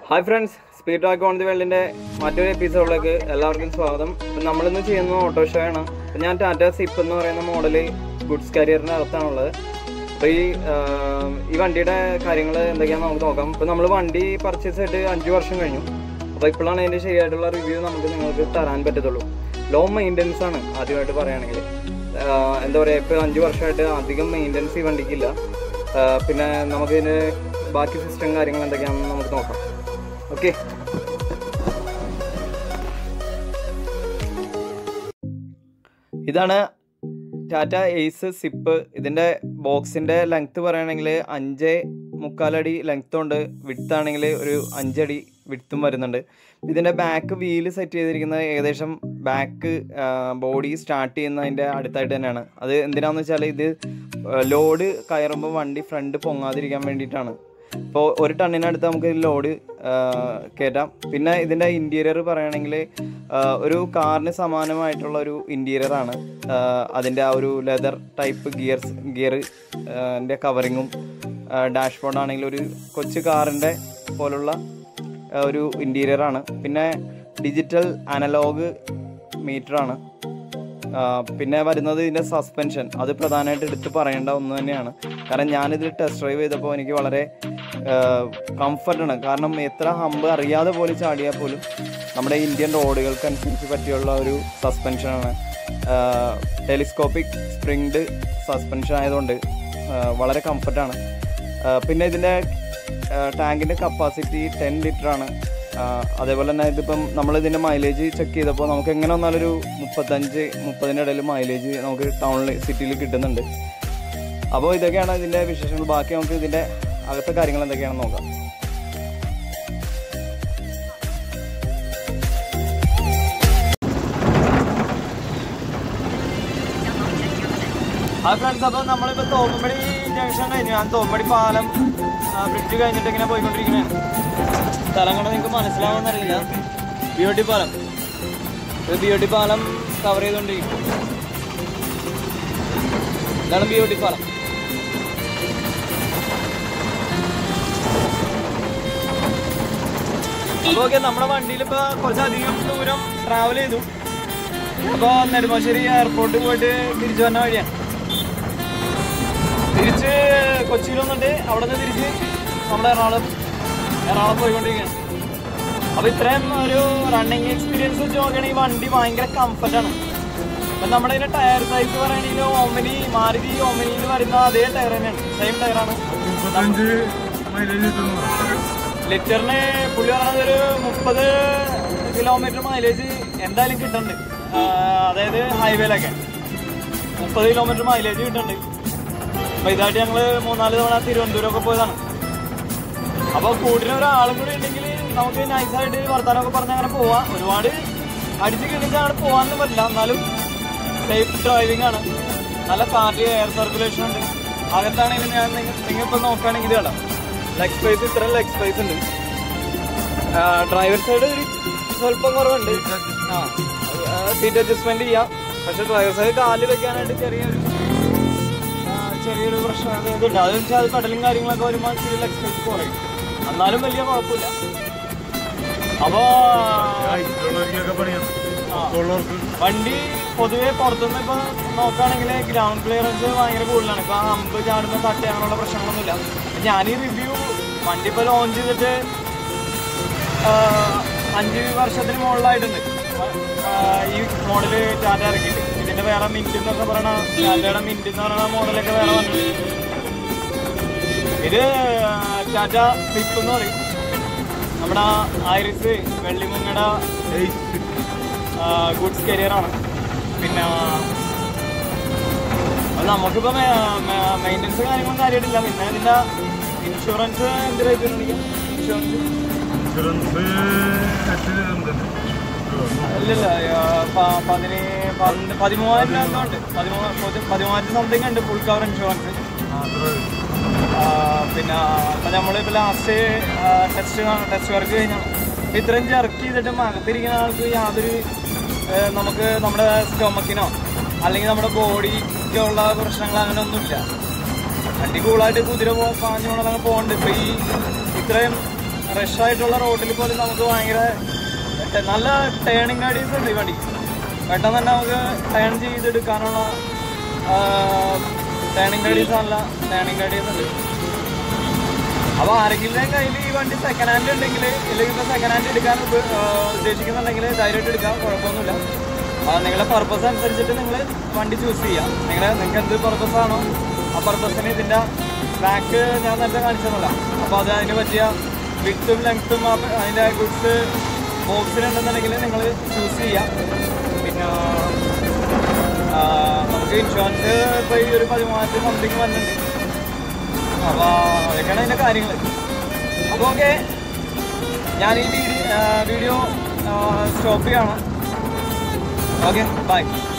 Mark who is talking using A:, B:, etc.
A: Hi friends speed talk on the വേൾഡിൻ്റെ മറ്റൊരു എപ്പിസോഡിലേക്ക് എല്ലാവർക്കും സ്വാഗതം ഇപ്പം നമ്മളിന്ന് ചെയ്യുന്നത് ഓട്ടോ ഷോ ആണ് അപ്പം ഞാൻ ടാറ്റ സിപ്പ് എന്ന് പറയുന്ന മോഡൽ ഗുഡ്സ് കരിയറിൻ്റെ അകത്താണുള്ളത് അപ്പോൾ ഈ ആഹ്, ഈ വണ്ടിയുടെ കാര്യങ്ങൾ എന്തൊക്കെയാണെന്ന് നമുക്ക് നോക്കാം ഇപ്പം നമ്മൾ വണ്ടി പർച്ചേസ് ചെയ്തിട്ട് അഞ്ച് വർഷം കഴിഞ്ഞു അപ്പോൾ ഇപ്പോഴാണ് അതിൻ്റെ ശരിയായിട്ടുള്ള റിവ്യൂ നമുക്ക് നിങ്ങൾക്ക് തരാൻ പറ്റത്തുള്ളൂ ലോ മെയിൻ്റനൻസ് ആണ് ആദ്യമായിട്ട് പറയുകയാണെങ്കിൽ ആഹ്, എന്താ പറയുക ഇപ്പോൾ അഞ്ച് വർഷമായിട്ട് അധികം മെയിൻ്റനൻസ് ഈ വണ്ടിക്കില്ല ആഹ്, പിന്നെ നമുക്കിതിൻ്റെ ബാക്കി സിസ്റ്റം കാര്യങ്ങൾ എന്തൊക്കെയാണെന്ന് നമുക്ക് നോക്കാം ഓക്കെ ഇതാണ് ടാറ്റ എയ്സ് സിപ്പ് ഇതിൻ്റെ ബോക്സിൻ്റെ ലെങ്ത്ത് പറയുകയാണെങ്കിൽ അഞ്ച് മുക്കാലടി ലെങ്ത്ത് ഉണ്ട് വിഡ്ത്ത് ആണെങ്കിൽ ഒരു അഞ്ചടി വിഡ്ത്തും വരുന്നുണ്ട് ഇതിൻ്റെ ബാക്ക് വീല് സെറ്റ് ചെയ്തിരിക്കുന്നത് ഏകദേശം ബാക്ക് ബോഡി സ്റ്റാർട്ട് ചെയ്യുന്നതിൻ്റെ അടുത്തായിട്ട് തന്നെയാണ് അത് എന്തിനാന്ന് വെച്ചാൽ ഇത് ലോഡ് കയറുമ്പോൾ വണ്ടി ഫ്രണ്ട് പൊങ്ങാതിരിക്കാൻ വേണ്ടിയിട്ടാണ് ഇപ്പോൾ ഒരു ടണ്ണിനടുത്ത് നമുക്ക് ലോഡ് കയറ്റാം പിന്നെ ഇതിൻ്റെ ഇൻറ്റീരിയർ പറയുകയാണെങ്കിൽ ഒരു കാറിന് സമാനമായിട്ടുള്ള ഒരു ഇൻറ്റീരിയറാണ് അതിൻ്റെ ആ ഒരു ലെതർ ടൈപ്പ് ഗിയർസ് ഗിയർ ൻ്റെ കവറിങ്ങും ഡാഷ്ബോർഡ് ആണെങ്കിൽ ഒരു കൊച്ചു കാറിൻ്റെ പോലുള്ള ആ, ഒരു ഇൻറ്റീരിയറാണ് പിന്നെ ഡിജിറ്റൽ അനലോഗ് മീറ്ററാണ് ആ, പിന്നെ വരുന്നത് ഇതിൻ്റെ സസ്പെൻഷൻ അത് പ്രധാനമായിട്ട് എടുത്ത് പറയേണ്ട ഒന്ന് തന്നെയാണ് കാരണം ഞാനിത് ടെസ്റ്റ് ഡ്രൈവ് ചെയ്തപ്പോൾ എനിക്ക് വളരെ കംഫർട്ടാണ് കാരണം എത്ര ഹമ്പ് അറിയാതെ പോലും ചാടിയാൽ പോലും നമ്മുടെ ഇന്ത്യൻ റോഡുകൾക്ക് അനുസരിച്ച് പറ്റിയുള്ള ഒരു സസ്പെൻഷനാണ് ടെലിസ്കോപ്പിക് സ്പ്രിങ്ഡ് സസ്പെൻഷൻ ആയതുകൊണ്ട് ആ, വളരെ കംഫർട്ടാണ് പിന്നെ ഇതിൻ്റെ ടാങ്കിൻ്റെ കപ്പാസിറ്റി ടെൻ ലിറ്റർ ആണ് ആ, അതേപോലെ തന്നെ ഇതിപ്പം നമ്മൾ ഇതിൻ്റെ മൈലേജ് ചെക്ക് ചെയ്തപ്പോൾ നമുക്ക് എങ്ങനെ വന്നാലൊരു മുപ്പത്തഞ്ച് മുപ്പതിൻ്റെ ഇടയിൽ മൈലേജ് നമുക്ക് ടൗണിൽ സിറ്റിയിൽ കിട്ടുന്നുണ്ട് അപ്പോൾ ഇതൊക്കെയാണ് ഇതിൻ്റെ വിശേഷങ്ങൾ ബാക്കി നമുക്ക് ഇതിൻ്റെ അകത്തെ കാര്യങ്ങൾ എന്തൊക്കെയാണെന്ന് നോക്കാം ഹായ് ഫ്രണ്ട്സ് അപ്പോൾ നമ്മളിപ്പോൾ തോമ്പടി ജംഗ്ഷൻ കഴിഞ്ഞു ഞാൻ തോമ്പടി പാലം ബ്രിഡ്ജ് കഴിഞ്ഞിട്ട് ഇങ്ങനെ പോയിക്കൊണ്ടിരിക്കുന്നതാണ് സ്ഥലം കൊണ്ട് നിങ്ങൾക്ക് മനസ്സിലാവുമെന്നറിയില്ല ബിയോട്ടി പാലം ഇത് ബിയോട്ടി പാലം കവർ ചെയ്തുകൊണ്ടിരിക്കും ഇതാണ് ബിയോട്ടി പാലം അപ്പോൾ ഓക്കെ നമ്മുടെ വണ്ടിയിൽ ഇപ്പോൾ കുറച്ചധികം ദൂരം ട്രാവൽ ചെയ്തു അപ്പോൾ നെടുമ്പാശ്ശേരി എയർപോർട്ടിൽ പോയിട്ട് തിരിച്ചു വന്ന വഴിയാണ് തിരിച്ച് കൊച്ചിയിൽ വന്നിട്ട് അവിടെ നിന്ന് തിരിച്ച് നമ്മുടെ എറണാകുളം എറണാകുളം പോയിക്കൊണ്ടിരിക്കുകയാണ് അപ്പോൾ ഇത്രയും ഒരു റണ്ണിങ് എക്സ്പീരിയൻസ് വെച്ച് നോക്കുകയാണെങ്കിൽ ഈ വണ്ടി ഭയങ്കര കംഫർട്ടാണ് അപ്പം നമ്മുടെ ഇതിൻ്റെ ടയർ സൈസ് പറയുകയാണെങ്കിൽ ഓമനി മാരുതി ഓമനിയിൽ വരുന്ന അതേ ടയർ തന്നെയാണ് സെയിം ടയറാണ്
B: മുപ്പത്തഞ്ച് മൈലേജ് കിട്ടുന്നു
A: ലിറ്ററിന് പുള്ളി പറഞ്ഞത് ഒരു മുപ്പത് കിലോമീറ്റർ മൈലേജ് എന്തായാലും കിട്ടുന്നുണ്ട് ആ, അതായത് ഹൈവേയിലൊക്കെ മുപ്പത് കിലോമീറ്റർ മൈലേജ് കിട്ടുന്നുണ്ട് അപ്പോൾ ഇതായിട്ട് ഞങ്ങൾ മൂന്നാല് തവണ തിരുവനന്തപുരമൊക്കെ പോയതാണ് അപ്പോൾ കൂട്ടിന് ഒരാളും കൂടി ഉണ്ടെങ്കിൽ നമുക്ക് നൈസായിട്ട് വർത്താനമൊക്കെ പറഞ്ഞ് അങ്ങനെ പോവാം ഒരുപാട് അടിച്ച് കിണിച്ച് അങ്ങനെ പോകാനൊന്നും പറ്റില്ല എന്നാലും സേഫ് ഡ്രൈവിംഗ് ആണ് നല്ല കാറ്റ് എയർ സർക്കുലേഷൻ ഉണ്ട് അകത്താണെങ്കിൽ ഞാൻ നിങ്ങൾ ഇപ്പോൾ നോക്കുകയാണെങ്കിൽ ഇത് കണ്ടാം ലെഗ് സ്പേസ് ഇത്രയും ലെഗ് സ്പേസ് ഉണ്ട് ഡ്രൈവർ സൈഡ് ഒരു സ്വല്പം കുറവുണ്ട് ആ സീറ്റ് അഡ്ജസ്റ്റ്മെന്റ് ചെയ്യാം പക്ഷെ ഡ്രൈവർ സൈഡ് കാല് വെക്കാനായിട്ട് ചെറിയൊരു ആ, ചെറിയൊരു പ്രശ്നം അത് ഇതുണ്ട് അത് വെച്ചാൽ അത് കടലും കാര്യങ്ങളൊക്കെ വരുമ്പോൾ ഇച്ചിരി ലെഗ് സ്പേസ് കുറയും എന്നാലും വലിയ കുഴപ്പമില്ല അപ്പോ
B: ഹൈറ്റുള്ളവർക്കൊക്കെ പണിയാം
A: ആ.
B: ഉള്ളവർക്ക്
A: വണ്ടി പൊതുവെ പുറത്തുനിന്ന് ഇപ്പൊ നോക്കുകയാണെങ്കിൽ ഗ്രൗണ്ട് ക്ലിയറൻസ് ഭയങ്കര കൂടുതലാണ് ഇപ്പൊ ഹമ്പ് ചാടുമ്പോൾ തട്ടി അങ്ങനെയുള്ള പ്രശ്നങ്ങളൊന്നുമില്ല ഞാൻ ഈ റിവ്യൂ വണ്ടി ഇപ്പൊ ലോഞ്ച് ചെയ്തിട്ട് ആ, അഞ്ച് വർഷത്തിന് മുകളിലായിട്ടുണ്ട് ആ, ഈ മോഡല് ടാറ്റ ഇറക്കിയിട്ട് ഇതിന്റെ വേറെ മിന്റ് എന്നൊക്കെ പറയണ ടാറ്റയുടെ മിന്റ് എന്ന് പറയുന്ന മോഡലൊക്കെ വേറെ വന്നിട്ടുണ്ട് ഇത് ടാറ്റ ഫിപ്പ് എന്ന് പറയും നമ്മുടെ ഐറിസ് വെള്ളിമുങ്ങയുടെ ഗുഡ്സ് കരിയറാണ് പിന്നെ അത് നമുക്കിപ്പോൾ മെയിൻ്റനൻസ് കാര്യങ്ങളും കാര്യമായിട്ടില്ല പിന്നെ ഇതിൻ്റെ ഇൻഷുറൻസ് എന്ത് റേറ്റ് ഇൻഷുറൻസ്
B: ഇൻഷുറൻസ് എട്ട് ഉണ്ട്
A: ഇല്ലില്ല ആ, പ- പതിന് പന്ത് പതിമൂവായിരം രൂപ എന്തോ ഉണ്ട് പതിമൂന്ന് പതി- പതിമൂവായിരത്തി സംതിങ് ഉണ്ട് ഫുൾ കവർ ഇൻഷുറൻസ്
B: മാത്രമേ
A: ആ, പിന്നെ ഇപ്പം നമ്മളിപ്പോൾ ലാസ്റ്റ് ടെസ്റ്റ് ടെസ്റ്റ് വർക്ക് കഴിഞ്ഞാണ് ഇപ്പം ഇത്രയും ചെറുക്ക് ചെയ്തിട്ട് അകത്തിരിക്കുന്ന ആൾക്ക് യാതൊരു ഏ, നമുക്ക് നമ്മുടെ സ്റ്റൊമക്കിനോ അല്ലെങ്കിൽ നമ്മുടെ ബോഡിക്കോ ഉള്ള പ്രശ്നങ്ങൾ അങ്ങനെ ഒന്നുമില്ല വണ്ടി കൂളായിട്ട് കുതിര പോ പാഞ്ഞു പോകണം പോകുന്നുണ്ട് ഇപ്പം ഈ ഇത്രയും റഷ് ആയിട്ടുള്ള റോഡിൽ പോലും നമുക്ക് ഭയങ്കര ടെ- നല്ല ടേണിങ് ഗാഡീസ് ഉണ്ട് ഈ വണ്ടി പെട്ടെന്ന് തന്നെ നമുക്ക് ടേൺ ചെയ്തെടുക്കാനുള്ള ടേണിങ് ഗാഡീസ് നല്ല ടേണിങ് ഗാഡീസ് ഉണ്ട് അപ്പോൾ ആരെങ്കിലും കയ്യിൽ ഈ വണ്ടി സെക്കൻഡ് ഹാൻഡ് ഉണ്ടെങ്കിൽ ഇല്ലെങ്കിൽ ഇപ്പോൾ സെക്കൻഡ് ഹാൻഡ് എടുക്കാൻ ഉപ- ആ, ഉദ്ദേശിക്കുന്നുണ്ടെങ്കിൽ ധൈര്യമായിട്ട് എടുക്കാം കുഴപ്പമൊന്നുമില്ല ആ, നിങ്ങളുടെ പർപ്പസ് അനുസരിച്ചിട്ട് നിങ്ങൾ വണ്ടി ചൂസ് ചെയ്യാം നിങ്ങൾ നിങ്ങൾക്ക് എന്ത് പർപ്പസ് ആണോ ആ പർപ്പസിന് ഇതിൻ്റെ ബാക്ക് ഞാൻ നേരത്തെ കാണിച്ചതല്ല അപ്പോൾ അത് അതിന് പറ്റിയ വിട്ടും ലെങ്ത്തും അതിൻ്റെ ഗുഡ്സ് ബോക്സിനുണ്ടെന്നുണ്ടെങ്കിൽ നിങ്ങൾ ചൂസ് ചെയ്യാം പിന്നെ ആ, നമുക്ക് ഇൻഷുറൻസ് ഇപ്പോൾ ഈ ഒരു പതിമൂവായിരത്തി സംതിങ് വന്നിട്ടുണ്ട് അപ്പോൾ അതൊക്കെയാണ് അതിൻ്റെ കാര്യങ്ങൾ അപ്പോൾ ഓക്കെ ഞാൻ ഈ വീഡിയോ വീഡിയോ സ്റ്റോപ്പ് ചെയ്യണം ഓക്കെ ബൈ